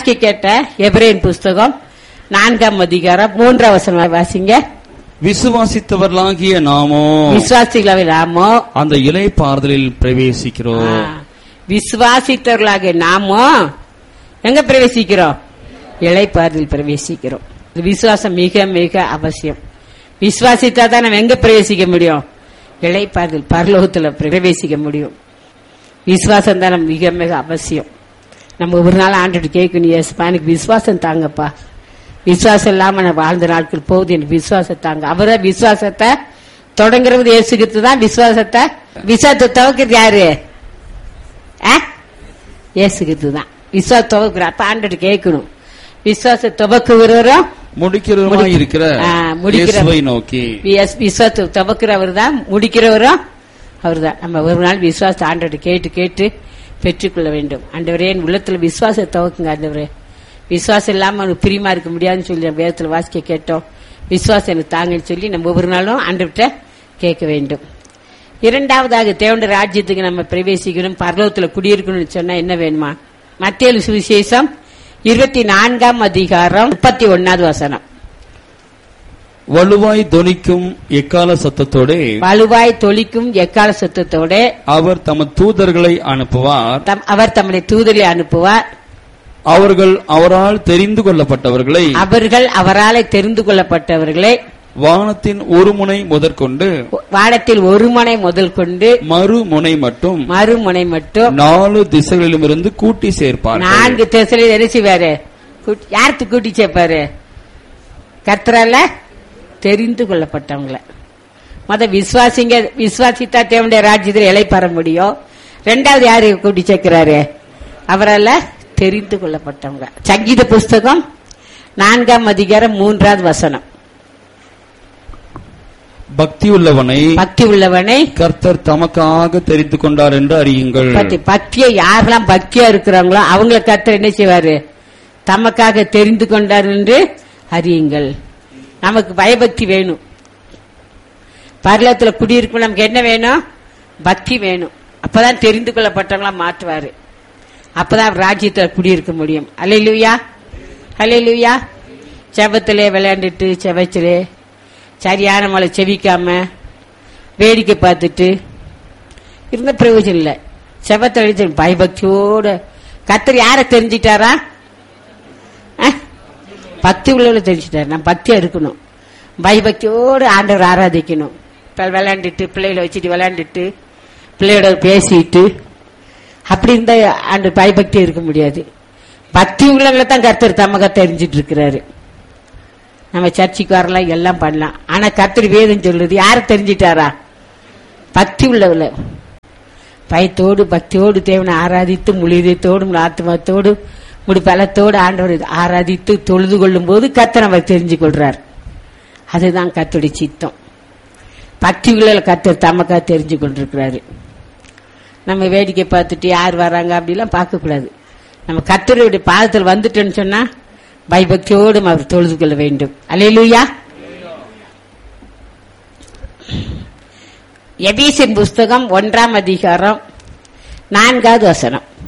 வாசிக்க கேட்ட எபிரேன் புஸ்தகம் நான்காம் அதிகாரம் மூன்றாம் வசனம் வாசிங்க விசுவாசித்தவர்களாகிய நாமோ விசுவாசிகளை நாமோ அந்த இலை பாறுதலில் பிரவேசிக்கிறோம் ஆ, விசுவாசித்தவர்களாக நாமோ எங்க பிரவேசிக்கிறோம் இளைப்பாறுதல் பிரவேசிக்கிறோம் இது விசுவாசம் மிக மிக அவசியம் விசுவாசித்தா தான் நம்ம எங்க பிரவேசிக்க முடியும் இளைப்பாறுதல் பரலோகத்துல பிரவேசிக்க முடியும் விசுவாசம் தான் நம்ம மிக மிக அவசியம் நம்ம ஒரு நாள் ஆண்டுட்டு கேட்கணும் ஏசுப்பா எனக்கு விசுவாசம் தாங்கப்பா விசுவாசம் இல்லாம நான் வாழ்ந்த நாட்கள் போகுது எனக்கு விசுவாசம் தாங்க அவரை விசுவாசத்தை தொடங்குறது ஏசுகிறது தான் விசுவாசத்தை விசுவாசத்தை துவக்கிறது யாரு ஆ? இயேசுகிறது தான் விசுவாச துவக்குற அப்ப ஆண்டுட்டு கேட்கணும் விசுவாச துவக்குகிறவரும் முடிக்கிறவருமாய் இருக்கிற ஆ, முடிக்கிற- இயேசுவை நோக்கி விஸ்- விசுவாசத்தை துவக்கிறவர் தான் முடிக்கிறவரும் அவர் தான் நம்ம ஒரு நாள் விசுவாசத்தை ஆண்டோட கேட்டு கேட்டு பெற்றுக்கொள்ள வேண்டும் ஆண்டவரே என் உள்ளத்துல விசுவாசத்தை துவக்குங்க ஆண்டவரே விசுவாசம் இல்லாம அவனுக்கு பிரியமா இருக்க முடியாதுன்னு சொல்லி நம்ம வேதத்துல வாசிக்க கேட்டோம் விசுவாசம் எனக்கு தாங்கன்னு சொல்லி நம்ம ஒவ்வொரு நாளும் ஆண்டவர்கிட்ட கேட்க வேண்டும் இரண்டாவதாக தேவண்ட ராஜ்யத்துக்கு நம்ம பிரவேசிக்கணும் பரலோகத்துல குடியிருக்கணும்னு சொன்னா என்ன வேணுமா மத்திய சுவிசேஷம் இருபத்தி நான்காம் அதிகாரம் முப்பத்தி ஒன்னாவது வசனம் வலுவாய் தொனிக்கும் எக்கால சத்தத்தோடே வலுவாய் தொளிக்கும் எக்கால சத்தத்தோட அவர் தமது தூதர்களை அனுப்புவார் தம்- அவர் தம்முடைய தூதரை அனுப்புவார் அவர்கள் அவரால் தெரிந்து கொள்ளப்பட்டவர்களை அவர்கள் அவராலே தெரிந்து கொள்ளப்பட்டவர்களை வானத்தின் ஒரு முனை முதற்கொண்டு வானத்தில் ஒரு முனை முதல் கொண்டு மறுமுனை மட்டும் மறுமுனை மட்டும் நாலு திசைகளிலுமிருந்து கூட்டி சேர்ப்பார்கள் நான்கு திசையில என்ன செய்வாரு கூட்டி- யாருக்கு கூட்டி சேர்ப்பாரு கர்த்தரால தெரிந்து கொள்ளப்பட்டவங்கள மொத விசுவாசிங்க விசுவாசித்தா தேவனுடைய ராஜ்யத்தில் இலை பெற முடியும் ரெண்டாவது யாரு கூட்டி சேர்க்கிறாரு அவரால தெரிந்து கொள்ளப்பட்டவங்க சங்கீத புஸ்தகம் நான்காம் அதிகாரம் மூன்றாவது வசனம் பக்தி உள்ளவனை பக்தி உள்ளவனை கர்த்தர் தமக்காக தெரிந்து கொண்டார் என்று அறியுங்கள் பக்தி பக்தியை யாரெல்லாம் பக்தியா இருக்கிறாங்களோ அவங்கள கர்த்தர் என்ன செய்வாரு தமக்காக தெரிந்து கொண்டார் என்று அறியுங்கள் நமக்கு பயபக்தி வேணும் பரலத்துல குடியிருக்கும் நமக்கு என்ன வேணும் பக்தி வேணும் அப்பதான் தெரிந்து கொள்ளப்பட்டவங்களா மாற்றுவாரு அப்பதான் அவர் ராஜ்யத்துல குடியிருக்க முடியும் அலையிலுயா அலையிலுயா செபத்திலே விளையாண்டுட்டு செவச்சிலே சரியான மழை செவிக்காம வேடிக்கை பார்த்துட்டு இருந்த பிரயோஜனம் இல்ல செபத்தை அழிச்சு பயபக்தியோட கத்தர் யார தெரிஞ்சிட்டாரா அஹ்? பக்தி உள்ளவள தெரிஞ்சிட்டாரு நான் பக்தியா இருக்கணும் பயபக்தியோடு ஆண்டவர் ஆராதிக்கணும் இப்ப விளையாண்டுட்டு பிள்ளைகளை வச்சுட்டு விளையாண்டுட்டு பிள்ளையோட பேசிட்டு அப்படி இருந்தா ஆண்டு பயபக்தி இருக்க முடியாது பக்தி உள்ளவங்களை தான் கர்த்தர் தமக தெரிஞ்சிட்டு இருக்கிறாரு நம்ம சர்ச்சுக்கு வரலாம் எல்லாம் பண்ணலாம் ஆனா கர்த்தர் வேதம் சொல்லுது யார தெரிஞ்சிட்டாரா பக்தி உள்ளவள பயத்தோடு பக்தியோடு தேவனை ஆராதித்து முழுதத்தோடு ஆத்மாத்தோடு முடி பலத்தோடு ஆண்டவர் ஆராதித்து தொழுது கொள்ளும் போது கர்த்தர் அவர் தெரிஞ்சு கொள்றார் அதுதான் கர்த்தருடைய சித்தம் பக்தி உள்ள கர்த்தர் தமக்கா தெரிஞ்சு கொண்டிருக்கிறாரு நம்ம வேடிக்கை பார்த்துட்டு யார் வராங்க அப்படிலாம் பார்க்க கூடாது நம்ம கர்த்தருடைய பாதத்தில் வந்துட்டோன்னு சொன்னா பயபக்தியோடு அவர் தொழுது கொள்ள வேண்டும் அலையிலுயா எபீசின் புஸ்தகம் ஒன்றாம் அதிகாரம் நான்காவது வசனம்